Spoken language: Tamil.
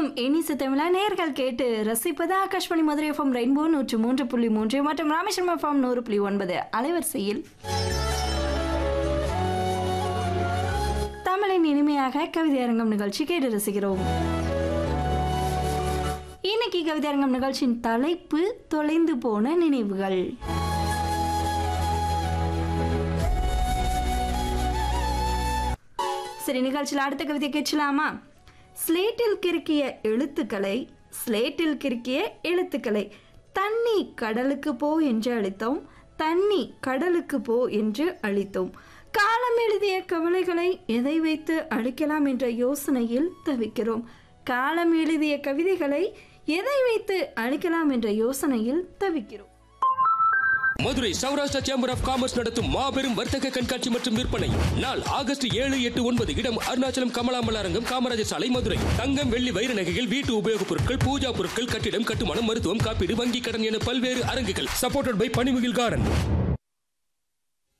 வணக்கம் இனிசு தமிழா நேர்கள் கேட்டு ரசிப்பது ஆகாஷ்வாணி மதுரை எஃப்எம் ரெயின்போ நூற்று மூன்று புள்ளி மூன்று மற்றும் ராமேஸ்வரம் எஃப்எம் நூறு புள்ளி ஒன்பது அலைவரிசையில் தமிழின் இனிமையாக கவிதையரங்கம் நிகழ்ச்சி கேட்டு ரசிக்கிறோம் இன்னைக்கு கவிதையரங்கம் நிகழ்ச்சியின் தலைப்பு தொலைந்து போன நினைவுகள் சரி நிகழ்ச்சியில் அடுத்த கவிதை கேட்கலாமா ஸ்லேட்டில் கிறுக்கிய எழுத்துக்களை ஸ்லேட்டில் கிறுக்கிய எழுத்துக்களை தண்ணி கடலுக்கு போ என்று அளித்தோம் தண்ணி கடலுக்கு போ என்று அளித்தோம் காலம் எழுதிய கவலைகளை எதை வைத்து அழிக்கலாம் என்ற யோசனையில் தவிக்கிறோம் காலம் எழுதிய கவிதைகளை எதை வைத்து அழிக்கலாம் என்ற யோசனையில் தவிக்கிறோம் Madurai Saurashtra chamber of commerce நடத்தும் மாபெரும் வர்த்தக கண்காட்சி மற்றும் விற்பனை நாள் ஆகஸ்ட் ஏழு எட்டு ஒன்பது இடம் அருணாச்சலம் கமலாம்பல் அரங்கம் காமராஜர் சாலை மதுரை தங்கம் வெள்ளி வைர நகைகள் வீட்டு உபயோகப் பொருட்கள் பூஜா பொருட்கள் கட்டிடம் கட்டுமானம் மருத்துவம் காப்பீடு வங்கி கடன் என பல்வேறு அரங்குகள் சப்போர்ட்டட் பை பனிமுகில் கார்டன்